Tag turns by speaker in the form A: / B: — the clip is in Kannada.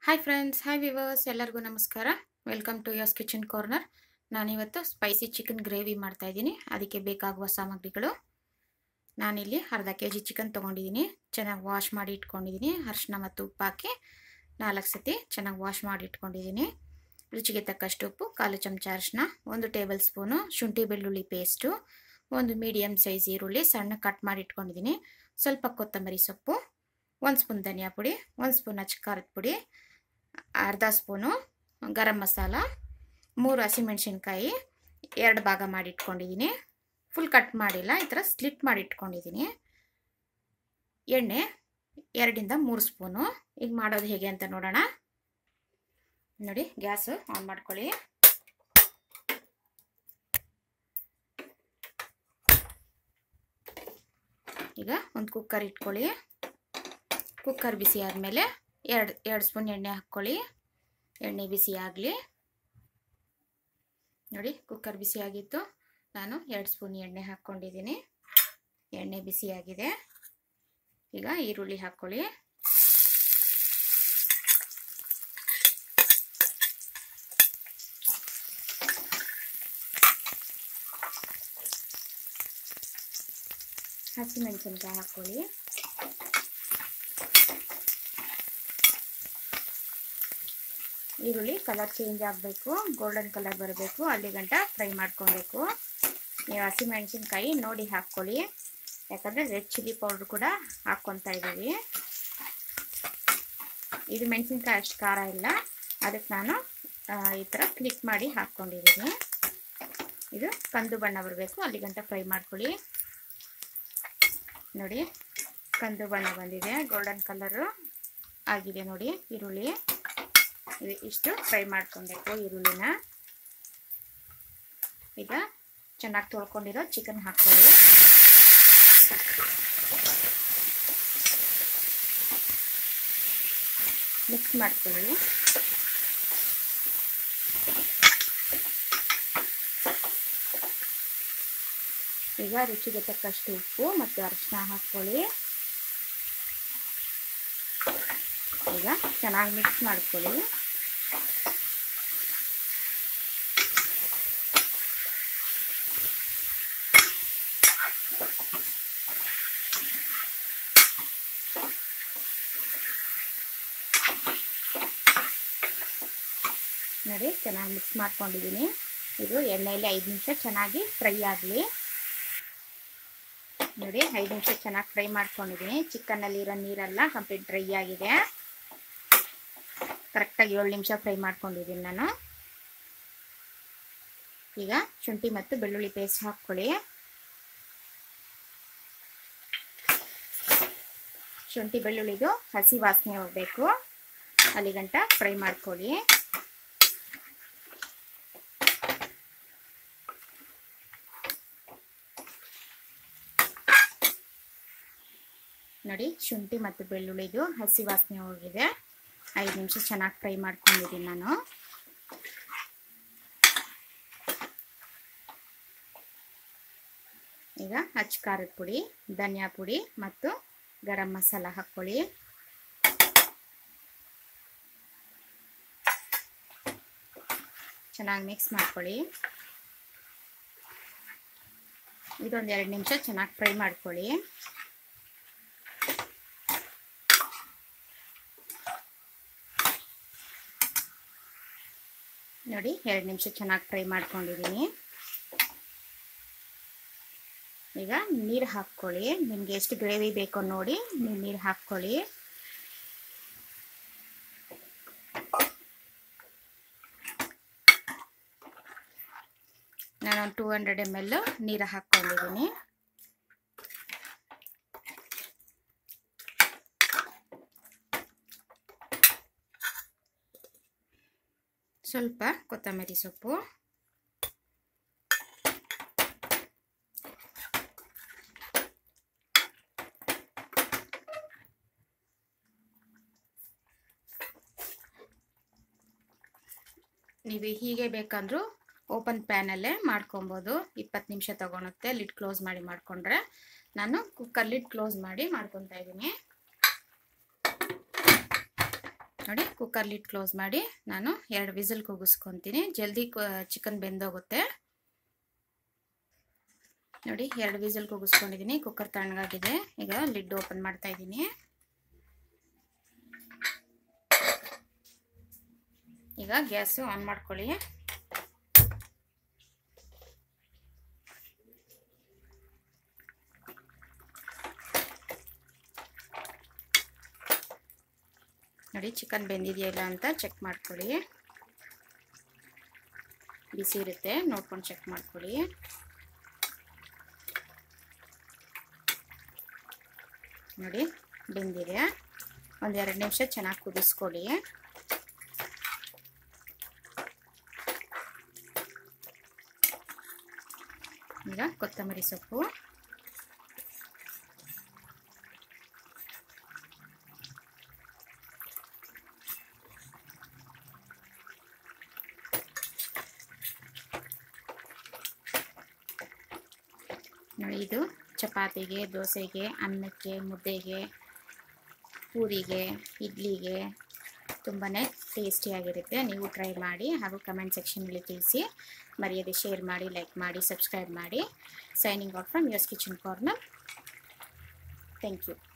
A: ಹಾಯ್ ಫ್ರೆಂಡ್ಸ್ ಹಾಯ್ ವಿವರ್ಸ್ ಎಲ್ಲರಿಗೂ ನಮಸ್ಕಾರ welcome to Yo's kitchen corner ನಾನಿವತ್ತು ಸ್ಪೈಸಿ ಚಿಕನ್ ಗ್ರೇವಿ ಮಾಡ್ತಾ ಇದ್ದೀನಿ ಅದಕ್ಕೆ ಬೇಕಾಗುವ ಸಾಮಗ್ರಿಗಳು ನಾನಿಲ್ಲಿ ಅರ್ಧ ಕೆ ಜಿ ಚಿಕನ್ ತೊಗೊಂಡಿದ್ದೀನಿ ಚೆನ್ನಾಗಿ ವಾಶ್ ಮಾಡಿ ಇಟ್ಕೊಂಡಿದ್ದೀನಿ ಅರಿಶಿನ ಮತ್ತು ಉಪ್ಪು ಹಾಕಿ ನಾಲ್ಕು ಸತಿ ಚೆನ್ನಾಗಿ ವಾಶ್ ಮಾಡಿ ಇಟ್ಕೊಂಡಿದ್ದೀನಿ ರುಚಿಗೆ ತಕ್ಕಷ್ಟು ಉಪ್ಪು ಕಾಲು ಚಮಚ ಅರಿಶಿನ ಒಂದು ಟೇಬಲ್ ಸ್ಪೂನು ಶುಂಠಿ ಬೆಳ್ಳುಳ್ಳಿ ಪೇಸ್ಟು ಒಂದು ಮೀಡಿಯಮ್ ಸೈಜ್ ಈರುಳ್ಳಿ ಸಣ್ಣ ಕಟ್ ಮಾಡಿ ಇಟ್ಕೊಂಡಿದ್ದೀನಿ ಸ್ವಲ್ಪ ಕೊತ್ತಂಬರಿ ಸೊಪ್ಪು ಒಂದು ಸ್ಪೂನ್ ಧನಿಯಾ ಪುಡಿ ಒಂದು ಸ್ಪೂನ್ ಅಚ್ಚ ಖಾರದ ಪುಡಿ ಅರ್ಧ ಸ್ಪೂನು ಗರಂ ಮಸಾಲ ಮೂರು ಹಸಿಮೆಣ್ಸಿನ್ಕಾಯಿ ಎರಡು ಭಾಗ ಮಾಡಿ ಇಟ್ಕೊಂಡಿದ್ದೀನಿ ಫುಲ್ ಕಟ್ ಮಾಡಿಲ್ಲ ಈ ಥರ ಸ್ಲಿಟ್ ಮಾಡಿ ಇಟ್ಕೊಂಡಿದ್ದೀನಿ ಎಣ್ಣೆ ಎರಡಿಂದ ಮೂರು ಸ್ಪೂನು ಈಗ ಮಾಡೋದು ಹೇಗೆ ಅಂತ ನೋಡೋಣ ನೋಡಿ ಗ್ಯಾಸು ಆನ್ ಮಾಡ್ಕೊಳ್ಳಿ ಈಗ ಒಂದು ಕುಕ್ಕರ್ ಇಟ್ಕೊಳ್ಳಿ ಕುಕ್ಕರ್ ಬಿಸಿ ಆದಮೇಲೆ ಎರಡು ಎರಡು ಸ್ಪೂನ್ ಎಣ್ಣೆ ಹಾಕ್ಕೊಳ್ಳಿ ಎಣ್ಣೆ ಬಿಸಿ ಆಗಲಿ ನೋಡಿ ಕುಕ್ಕರ್ ಬಿಸಿ ಆಗಿತ್ತು ನಾನು ಎರಡು ಸ್ಪೂನ್ ಎಣ್ಣೆ ಹಾಕ್ಕೊಂಡಿದ್ದೀನಿ ಎಣ್ಣೆ ಬಿಸಿಯಾಗಿದೆ ಈಗ ಈರುಳ್ಳಿ ಹಾಕ್ಕೊಳ್ಳಿ ಹಸಿಮೆಣಸಿನ್ಕಾಯಿ ಹಾಕ್ಕೊಳ್ಳಿ ಈರುಳ್ಳಿ ಕಲರ್ ಚೇಂಜ್ ಆಗಬೇಕು ಗೋಲ್ಡನ್ ಕಲರ್ ಬರಬೇಕು ಅಲ್ಲಿ ಗಂಟ ಫ್ರೈ ಮಾಡ್ಕೊಬೇಕು ನೀವು ಹಸಿಮೆಣಸಿನ್ಕಾಯಿ ನೋಡಿ ಹಾಕ್ಕೊಳ್ಳಿ ಯಾಕಂದರೆ ರೆಡ್ ಚಿಲ್ಲಿ ಪೌಡ್ರ್ ಕೂಡ ಹಾಕ್ಕೊತಾ ಇದ್ದೀವಿ ಇದು ಮೆಣಸಿನ್ಕಾಯಿ ಅಷ್ಟು ಖಾರ ಇಲ್ಲ ಅದಕ್ಕೆ ನಾನು ಈ ಥರ ಕ್ಲಿಕ್ ಮಾಡಿ ಹಾಕ್ಕೊಂಡಿದ್ದೀನಿ ಇದು ಕಂದು ಬಣ್ಣ ಬರಬೇಕು ಅಲ್ಲಿ ಗಂಟ ಫ್ರೈ ಮಾಡ್ಕೊಳ್ಳಿ ನೋಡಿ ಕಂದು ಬಣ್ಣ ಬಂದಿದೆ ಗೋಲ್ಡನ್ ಕಲರು ಆಗಿದೆ ನೋಡಿ ಈರುಳ್ಳಿ ಇದು ಇಷ್ಟು ಫ್ರೈ ಮಾಡ್ಕೊಬೇಕು ಈರುಳ್ಳಿನ ಈಗ ಚೆನ್ನಾಗಿ ತೊಳ್ಕೊಂಡಿರೋ ಚಿಕನ್ ಹಾಕ್ಕೊಳ್ಳಿ ಮಿಕ್ಸ್ ಮಾಡ್ಕೊಳ್ಳಿ ಈಗ ರುಚಿಗೆ ತಕ್ಕಷ್ಟು ಉಪ್ಪು ಮತ್ತು ಅರಿಶಿನ ಹಾಕ್ಕೊಳ್ಳಿ ಈಗ ಚೆನ್ನಾಗಿ ಮಿಕ್ಸ್ ಮಾಡ್ಕೊಳ್ಳಿ ನೋಡಿ ಚೆನ್ನಾಗಿ ಮಿಕ್ಸ್ ಮಾಡ್ಕೊಂಡಿದ್ದೀನಿ ಇದು ಎಣ್ಣೆಯಲ್ಲಿ ಐದು ನಿಮಿಷ ಚೆನ್ನಾಗಿ ಫ್ರೈ ಆಗಲಿ ನೋಡಿ ಐದು ನಿಮಿಷ ಚೆನ್ನಾಗಿ ಫ್ರೈ ಮಾಡ್ಕೊಂಡಿದ್ದೀನಿ ಚಿಕನ್ನಲ್ಲಿರೋ ನೀರೆಲ್ಲ ಕಂಪ್ಲೀಟ್ ಡ್ರೈ ಆಗಿದೆ ಕರೆಕ್ಟಾಗಿ ಏಳು ನಿಮಿಷ ಫ್ರೈ ಮಾಡ್ಕೊಂಡಿದ್ದೀನಿ ನಾನು ಈಗ ಶುಂಠಿ ಮತ್ತು ಬೆಳ್ಳುಳ್ಳಿ ಪೇಸ್ಟ್ ಹಾಕ್ಕೊಳ್ಳಿ ಶುಂಠಿ ಬೆಳ್ಳುಳ್ಳಿದು ಹಸಿ ವಾಸನೆ ಹೋಗಬೇಕು ಅಲ್ಲಿ ಗಂಟ ಫ್ರೈ ಮಾಡ್ಕೊಳ್ಳಿ ನೋಡಿ ಶುಂಠಿ ಮತ್ತು ಬೆಳ್ಳುಳ್ಳಿದು ಹಸಿ ವಾಸನೆ ಹೋಗಿದೆ ಐದು ನಿಮಿಷ ಚೆನ್ನಾಗಿ ಫ್ರೈ ಮಾಡ್ಕೊಂಡಿದ್ದೀನಿ ನಾನು ಈಗ ಹಚ್ಚ ಖಾರದ ಪುಡಿ ಧನಿಯಾ ಪುಡಿ ಮತ್ತು ಗರಂ ಮಸಾಲ ಹಾಕ್ಕೊಳ್ಳಿ ಚೆನ್ನಾಗಿ ಮಿಕ್ಸ್ ಮಾಡ್ಕೊಳ್ಳಿ ಇದೊಂದು ಎರಡು ನಿಮಿಷ ಚೆನ್ನಾಗಿ ಫ್ರೈ ಮಾಡ್ಕೊಳ್ಳಿ ನೋಡಿ ಎರಡು ನಿಮಿಷ ಚೆನ್ನಾಗಿ ಫ್ರೈ ಮಾಡ್ಕೊಂಡಿದ್ದೀನಿ ಈಗ ನೀರು ಹಾಕ್ಕೊಳ್ಳಿ ನಿಮಗೆ ಎಷ್ಟು ಗ್ರೇವಿ ಬೇಕೋ ನೋಡಿ ನೀವು ನೀರು ಹಾಕ್ಕೊಳ್ಳಿ ನಾನೊಂದು ಟೂ ಹಂಡ್ರೆಡ್ ಎಮ್ ಎಲ್ ನೀರು ಹಾಕ್ಕೊಂಡಿದ್ದೀನಿ ಸ್ವಲ್ಪ ಕೊತ್ತಂಬರಿ ಸೊಪ್ಪು ನೀವು ಹೀಗೆ ಬೇಕಂದ್ರೂ ಓಪನ್ ಪ್ಯಾನಲ್ಲೇ ಮಾಡ್ಕೊಬೋದು ಇಪ್ಪತ್ತು ನಿಮಿಷ ತೊಗೊಳುತ್ತೆ ಲಿಡ್ ಕ್ಲೋಸ್ ಮಾಡಿ ಮಾಡಿಕೊಂಡ್ರೆ ನಾನು ಕುಕ್ಕರ್ ಲಿಡ್ ಕ್ಲೋಸ್ ಮಾಡಿ ಮಾಡ್ಕೊತಾ ಇದ್ದೀನಿ ನೋಡಿ ಕುಕ್ಕರ್ ಲಿಡ್ ಕ್ಲೋಸ್ ಮಾಡಿ ನಾನು ಎರಡು ವಿಸಿಲ್ ಕೂಗಿಸ್ಕೊತೀನಿ ಜಲ್ದಿ ಚಿಕನ್ ಬೆಂದೋಗುತ್ತೆ ನೋಡಿ ಎರಡು ವಿಸಿಲ್ ಕೂಗಿಸ್ಕೊಂಡಿದ್ದೀನಿ ಕುಕ್ಕರ್ ತಣ್ಣಗಾಗಿದೆ ಈಗ ಲಿಡ್ ಓಪನ್ ಮಾಡ್ತಾ ಇದ್ದೀನಿ ಈಗ ಗ್ಯಾಸು ಆನ್ ಮಾಡ್ಕೊಳ್ಳಿ ನೋಡಿ ಚಿಕನ್ ಬೆಂದಿದೆಯಲ್ಲ ಅಂತ ಚೆಕ್ ಮಾಡ್ಕೊಳ್ಳಿ ಬಿಸಿ ಇರುತ್ತೆ ನೋಡ್ಕೊಂಡು ಚೆಕ್ ಮಾಡ್ಕೊಳ್ಳಿ ನೋಡಿ ಬೆಂದಿದೆ ಒಂದೆರಡು ನಿಮಿಷ ಚೆನ್ನಾಗಿ ಕುದಿಸ್ಕೊಳ್ಳಿ ಈಗ ಕೊತ್ತಂಬರಿ ಸೊಪ್ಪು ನೋಡಿ ಇದು ಚಪಾತಿಗೆ ದೋಸೆಗೆ ಅನ್ನಕ್ಕೆ ಮುದ್ದೆಗೆ ಪೂರಿಗೆ ಇಡ್ಲಿಗೆ ತುಂಬಾ ಟೇಸ್ಟಿಯಾಗಿರುತ್ತೆ ನೀವು ಟ್ರೈ ಮಾಡಿ ಹಾಗೂ ಕಮೆಂಟ್ ಸೆಕ್ಷನಲ್ಲಿ ತಿಳಿಸಿ ಮರೆಯದೆ ಶೇರ್ ಮಾಡಿ ಲೈಕ್ ಮಾಡಿ ಸಬ್ಸ್ಕ್ರೈಬ್ ಮಾಡಿ signing out from yours kitchen corner thank you